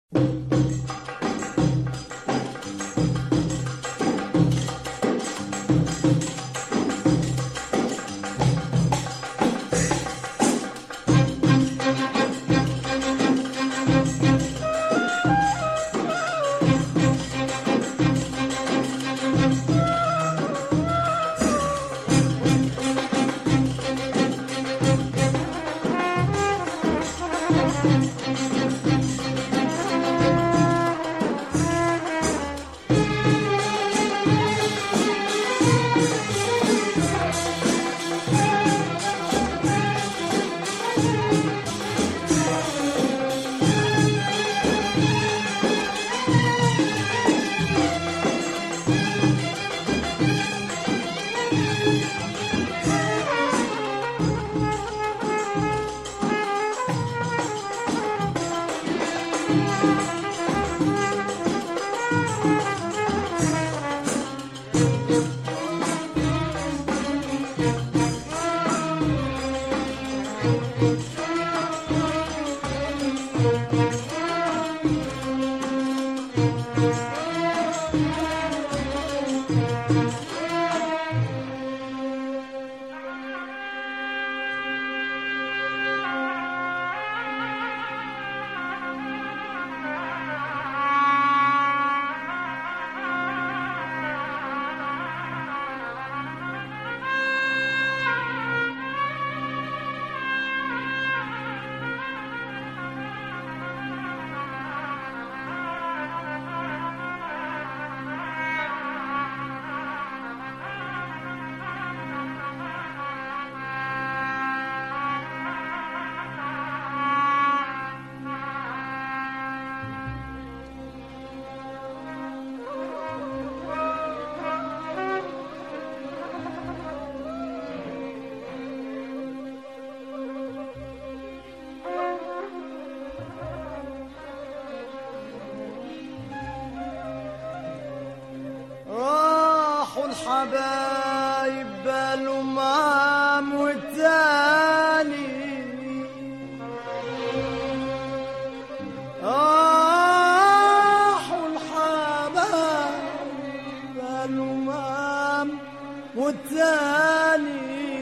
راحوا الحبايب بالأمام والتاني راحوا الحبايب بالأمام والتاني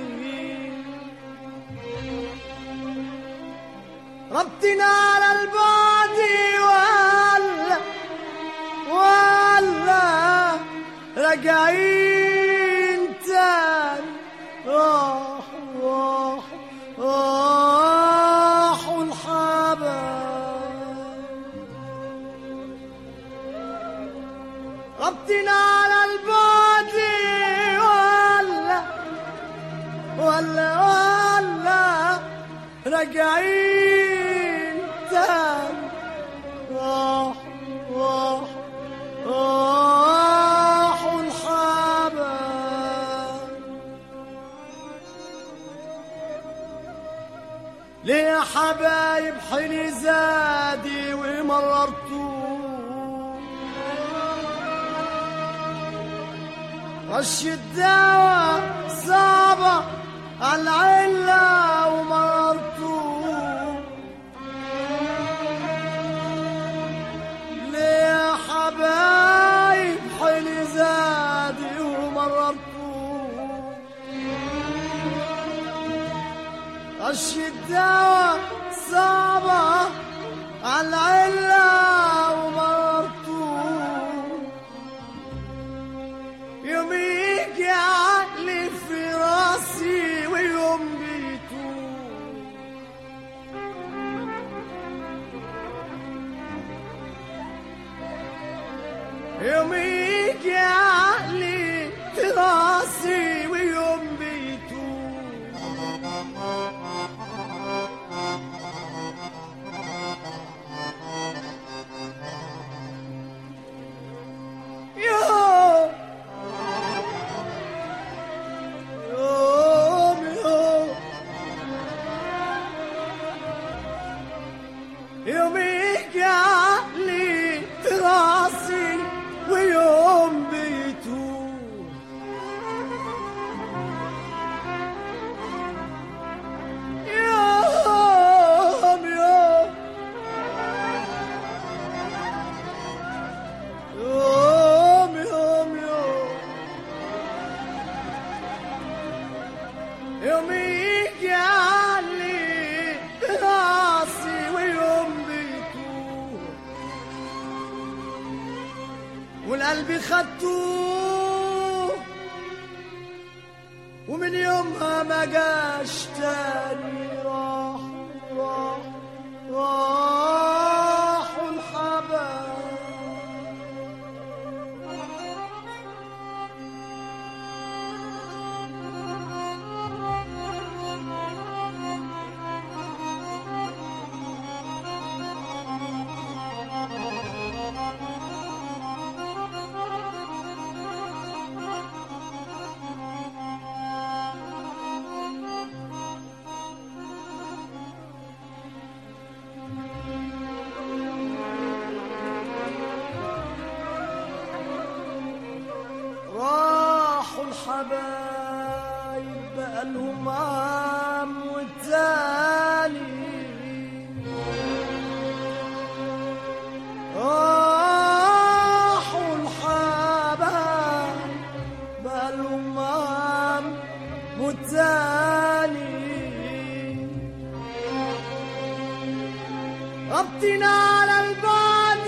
ربطنا على البعد ولا ولا راجعين تاني راحوا راحوا راحوا الحبايب ربطنا على البعد ولا ولا ولا راجعين تاني راح راح راحوا الحبايب ليه يا حبايب حلي زادي ومررتوه رش الدواء صعبة على العلة ومررتوه ليه يا حبايب حلي زادي ومررتوه رش الدواء صعبة على العلة ومررتوه يوم يجي عقلي في راسي ويوم بيتوه يوم يجي عقلي في راسي ويوم بيتوه يوم يوم يوم يوم يجي عقلي في راسي ويوم بيتوه والقلب خدتوه ومن يومها ما جاش تاني راح راح راحوا الحبايب راحوا الحبايب بقالهم عام والتاني راحوا الحبايب بقالهم عام والتاني ربطنا على البعد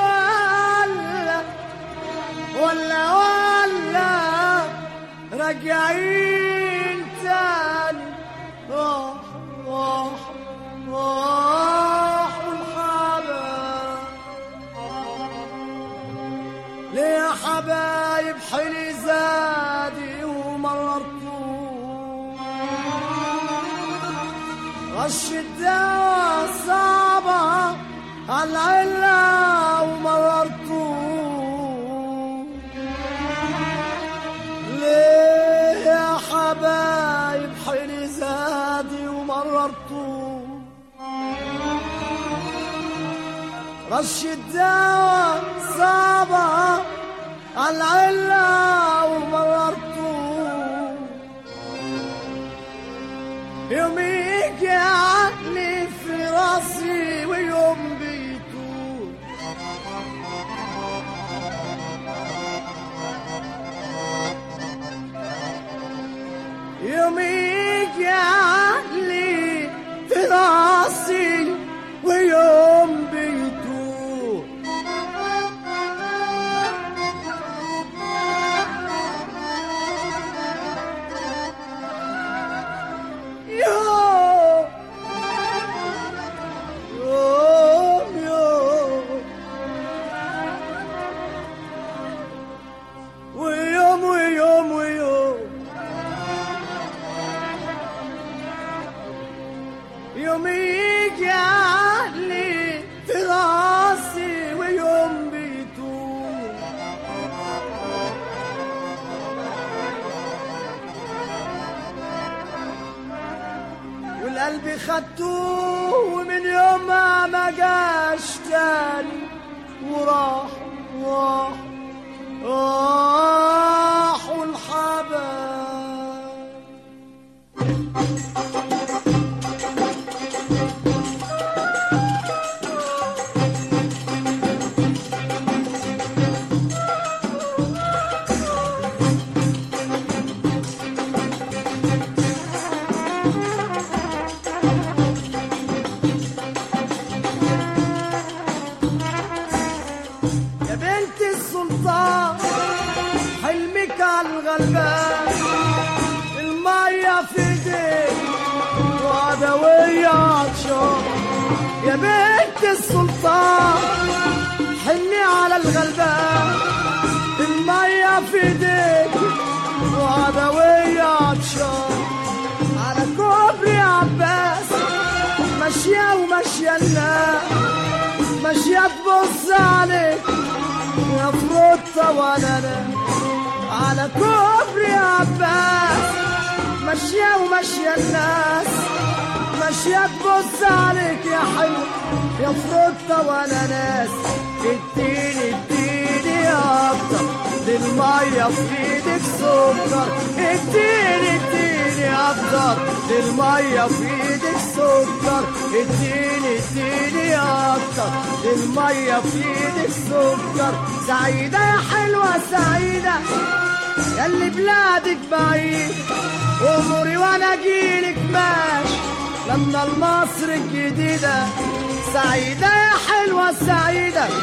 ولا ولا ولا راجعين تاني راح راح راح الحبايب ليه يا حبايب حلي زادي ومررتوه رش الدواء صعبة عالعلة ومررتوه ليه يا حبايب حيلي زادي ومررتوه رش الدواء صعبة عالعلة ومررتوه يوميك يا عقلي في راسي ويوم بيتوه يوميك يا عقلي في راسي ويوم بيتوه يوم يوم يوم ويوم ويوم ويوم يوم يجي عقلي في راسي ويوم بيتوه والقلب خدتوه ومن يومها ما جاش تاني وراح راح راحوا الحبايب يا بنت السلطان حلمك على الغلبان المية في ايديك وعدوية عطشان يا بنت السلطان حلمي على الغلبان المية في ايديك وعدوية عطشان على كوبري عباس ماشية وماشية الناس ماشية تبص عليك يا فروتة وانا انا على كوبري عباس ماشية وماشية الناس ماشية تبص عليك يا حلو يا فروتة وانا ناس اديني اديني اكتر دي المية في ايدك سكر اديني اديني اكتر دي المية في ايدك سكر اديني اديني اكتر دي المية في ايدك سكر سعيدة يا حلوة سعيدة ياللي بلادك بعيد اموري وانا اجيلك ماشي لما المصر الجديدة سعيدة يا حلوة سعيدة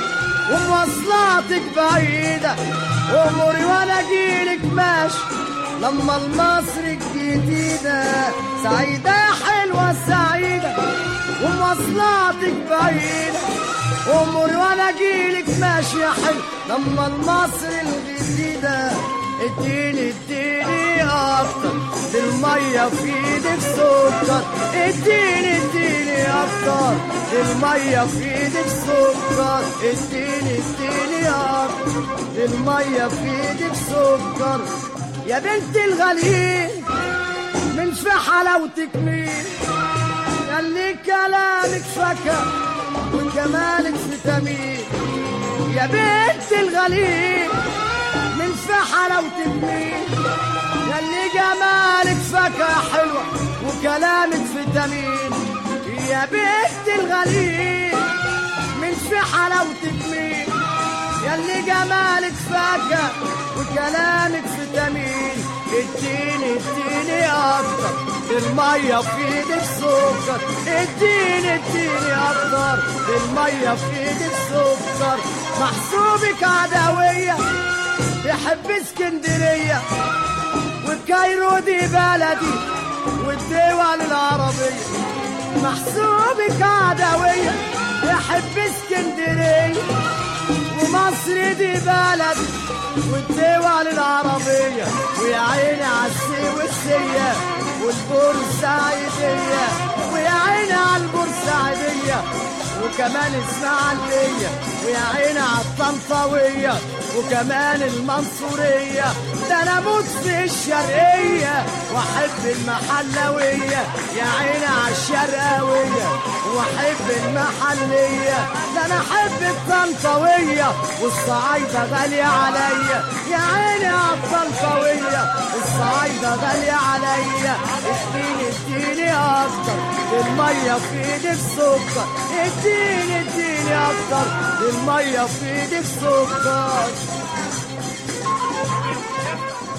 ومواصلاتك بعيدة أموري وأنا أجيلك ماشي لما المصر الجديدة سعيدة يا حلوة سعيدة ومواصلاتك بعيدة أموري وأنا أجيلك ماشي يا حلو لما المصر الجديدة اديني اديني اكتر دي المية في ايدك سكر اديني اديني اكتر دي المية في ايدك سكر اديني اديني اكتر دي المية في ايدك سكر يا بنت الغاليين من في حلاوتك مين ياللي كلامك فكر وجمالك فيتامين يا بنت الغاليين من في حلاوتك مين ياللي جمالك فاكهة حلوة وكلامك فيتامين يا بنت الغالين من في حلاوتك مين ياللي جمالك فاكهة وكلامك فيتامين اديني اديني اكتر المية في ايدك سكر اديني اديني اكتر المية في ايدك سكر محسوبك عدوية يحب اسكندرية والكايرو دي بلدي والدول العربية محسوبك عدوية يحب اسكندرية ومصر دي بلد والدول العربية ويا عيني عالسويسية والبورسعيدية ويا عيني عالبورسعيدية وكمان اسماعيلية ويا عيني عالطنطاوية وكمان المنصورية ده انا اموت في الشرقية واحب المحلوية يا عيني عالشرقاوية واحب المحلية ده انا احب الطنطاوية والصعايدة غالية عليا يا عيني عالطنطاوية الصعايدة غالية عليا اديني اديني اكتر المية في ايدك سكر اديني اديني اكتر المية في ايدك سكر